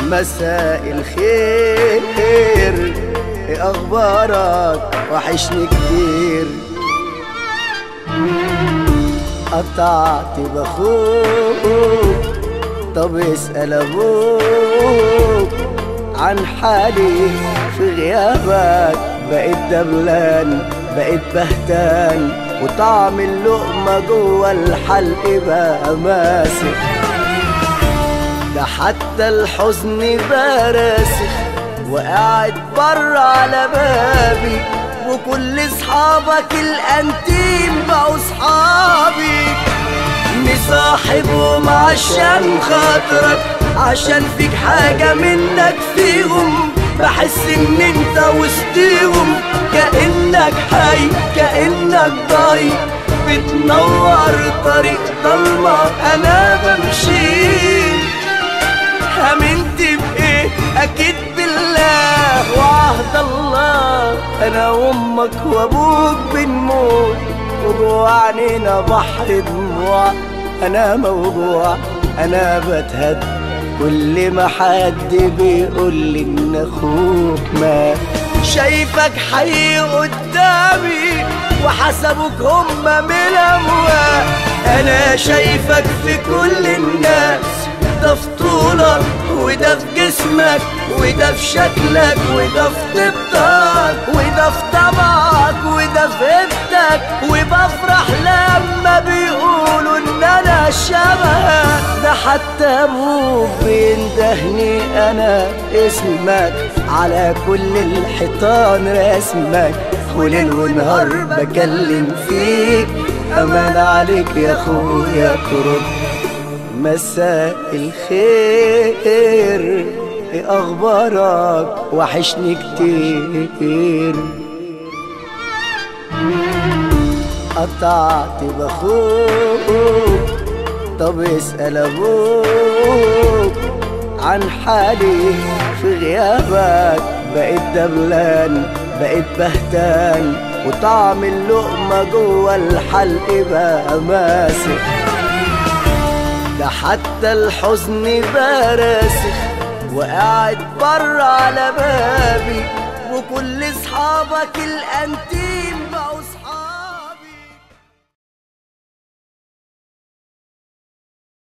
مساء الخير ايه اخبارك وحشني كتير قطعت باخوك طب اسأل ابوك عن حالي في غيابك بقيت دبلان بقيت بهتان وطعم اللقمة جوه الحلق بقى ماسك ده حتى الحزن باراسخ وقاعد بره على بابي وكل اصحابك الانتيم بقوا صحابي مصاحبهم عشان خاطرك عشان فيك حاجة منك فيهم بحس ان انت وسطيهم كأنك حي كأنك ضاي بتنور طريق ضلمة انا بمشي امنت بايه اكيد بالله وعهد الله انا وامك وابوك بنموت وجوه عينينا بحر دموع انا موجوع انا بتهد كل ما حد بيقول لي ان اخوك مات شايفك حي قدامي وحسبوك هم من اموات انا شايفك في كل الناس ده في طولك وده في جسمك وده في شكلك وده في طيبتك وده في طبعك وده في هبتك وبفرح لما بيقولوا ان انا شبهك ده حتى ابوك بيندهني انا اسمك على كل الحيطان رسمك وليل ونهار بكلم فيك امان عليك يا اخويا ترد مساء الخير ايه اخبارك وحشني كتير قطعت باخوك طب اسأل ابوك عن حالي في غيابك بقيت دبلان بقيت بهتان وطعم اللقمة جوه الحلق بقى ماسك ده حتى الحزن باراسخ وقاعد بره على بابي وكل اصحابك الانتيم